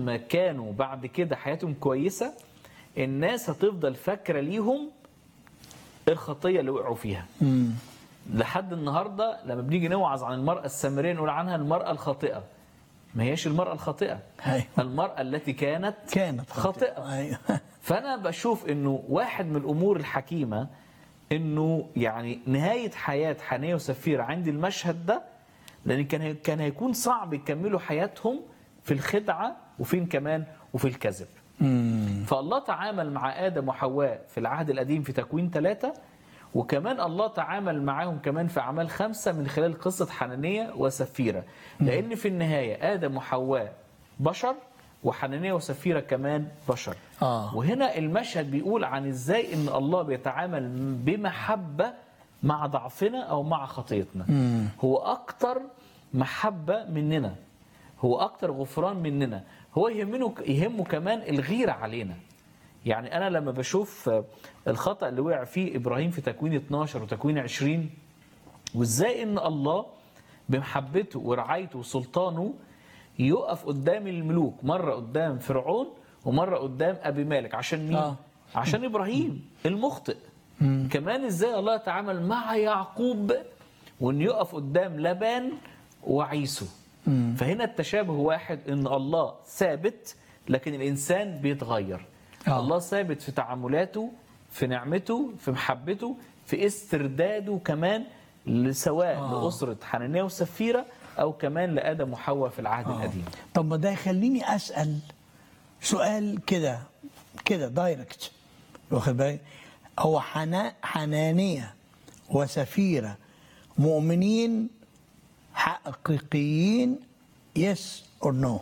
مهما كانوا بعد كده حياتهم كويسه الناس هتفضل فاكره ليهم الخطيه اللي وقعوا فيها لحد النهارده لما بنيجي نوعظ عن المراه السامريه نقول عنها المراه الخاطئه ما هيش المراه الخاطئه أيوة. المراه التي كانت كانت خاطئه ايوه فانا بشوف انه واحد من الامور الحكيمه انه يعني نهايه حياه حنيه وسفيره عند المشهد ده لان كان كان هيكون صعب يكملوا حياتهم في الخدعه وفين كمان وفي الكذب فالله تعامل مع ادم وحواء في العهد القديم في تكوين ثلاثه وكمان الله تعامل معاهم كمان في اعمال خمسه من خلال قصه حنانيه وسفيره لان في النهايه ادم وحواء بشر وحنانيه وسفيره كمان بشر آه. وهنا المشهد بيقول عن ازاي ان الله بيتعامل بمحبه مع ضعفنا او مع خطيتنا هو اكتر محبه مننا هو اكتر غفران مننا هو يهمنه يهمه كمان الغيره علينا يعني انا لما بشوف الخطا اللي وقع فيه ابراهيم في تكوين 12 وتكوين 20 وازاي ان الله بمحبته ورعايته وسلطانه يقف قدام الملوك مره قدام فرعون ومره قدام ابي مالك عشان مين آه. عشان ابراهيم المخطئ كمان ازاي الله يتعامل مع يعقوب وان يقف قدام لبان وعيسو فهنا التشابه واحد ان الله ثابت لكن الانسان بيتغير آه. الله ثابت في تعاملاته في نعمته في محبته في استرداده كمان سواء آه. لأسرة حنانية وسفيرة أو كمان لآدم وحواء في العهد القديم طب ما ده يخليني اسال سؤال كده كده دايركت واخد بالك هو حنا حنانيه وسفيره مؤمنين حقيقيين يس اور نو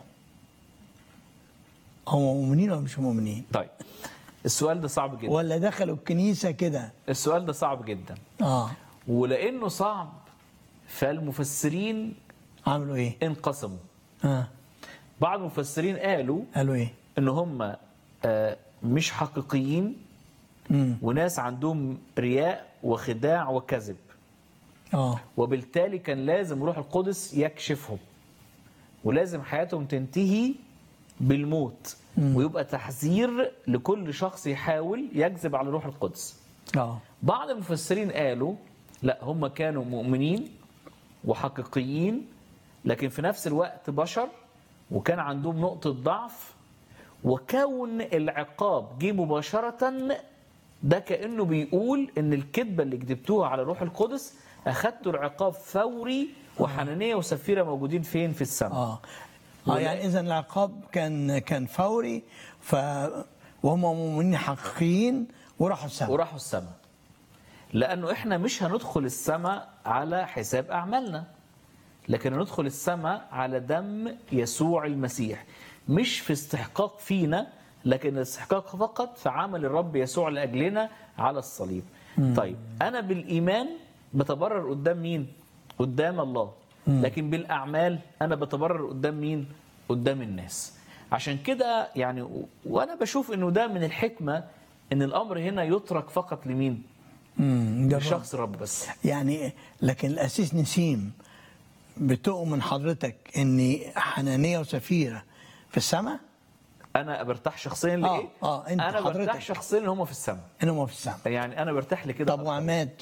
هم مؤمنين ولا مش مؤمنين طيب السؤال ده صعب جدا ولا دخلوا الكنيسه كده السؤال ده صعب جدا اه ولأنه صعب فالمفسرين عملوا ايه انقسموا اه بعض المفسرين قالوا قالوا ايه ان هم آه، مش حقيقيين امم وناس عندهم رياء وخداع وكذب اه وبالتالي كان لازم روح القدس يكشفهم ولازم حياتهم تنتهي بالموت ويبقى تحذير لكل شخص يحاول يكذب على روح القدس اه بعض المفسرين قالوا لا هم كانوا مؤمنين وحقيقيين لكن في نفس الوقت بشر وكان عندهم نقطة ضعف وكون العقاب جه مباشرة ده كأنه بيقول إن الكذبة اللي كذبتوها على روح القدس أخدتوا العقاب فوري وحنانية وسفيرة موجودين فين في السماء اه اه يعني اذا العقاب كان كان فوري ف وهم مؤمنين حقيقيين وراحوا السماء وراحوا السماء لانه احنا مش هندخل السماء على حساب اعمالنا لكن هندخل السماء على دم يسوع المسيح مش في استحقاق فينا لكن الاستحقاق فقط في عمل الرب يسوع لاجلنا على الصليب طيب انا بالايمان بتبرر قدام مين قدام الله لكن بالاعمال انا بتبرر قدام مين قدام الناس عشان كده يعني و- وانا بشوف انه ده من الحكمه ان الامر هنا يترك فقط لمين امم ده لشخص رب بس يعني لكن الاسيس نسيم بتؤمن حضرتك ان حنانيه وسفيره في السماء انا برتاح شخصيا آه، لايه آه، أنت انا برتاح حضرتك. شخصيا ان هم في السماء انهم في السماء يعني انا برتاح لكده طب أكتر. وعماد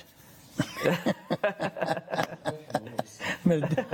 مرد-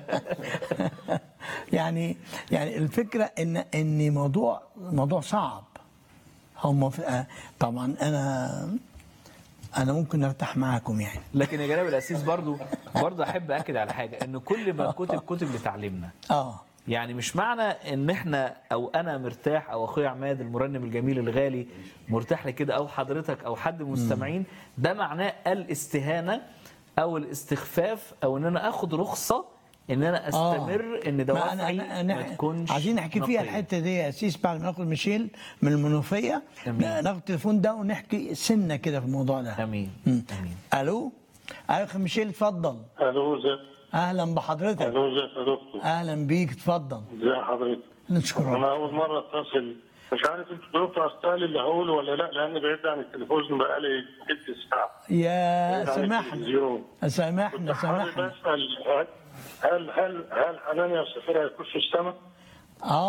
يعني يعني الفكره ان ان موضوع موضوع صعب هم في آه، طبعا انا انا ممكن ارتاح معاكم يعني لكن يا جناب الاسيس برضو برضو احب اكد على حاجه ان كل ما كتب كتب لتعليمنا اه يعني مش معنى ان احنا او انا مرتاح او اخويا عماد المرنم الجميل الغالي مرتاح لكده او حضرتك او حد من المستمعين ده معناه الاستهانه او الاستخفاف او ان انا اخد رخصه ان انا استمر ان ما دوافعي أنا ما أنا تكونش عايزين نحكي فيها نقية. الحته دي يا اسيس بعد ما ناخد ميشيل من المنوفيه أمين. ناخد التليفون ده ونحكي سنه كده في الموضوع ده امين مم. امين الو ايوه أخي ميشيل اتفضل الو ازيك اهلا بحضرتك الو ازيك يا دكتور اهلا بيك اتفضل ازي حضرتك نشكر ربنا انا اول مره اتصل مش عارف انتوا دكتور استاهل اللي هقوله ولا لا لاني بعيد عن التليفون بقالي ست ساعات يا بعيد عن سامحنا التلفزيون. سامحنا كنت حابب سامحنا اسال هل هل هل هل حنانيا والسفير هيخشوا السماء؟ اه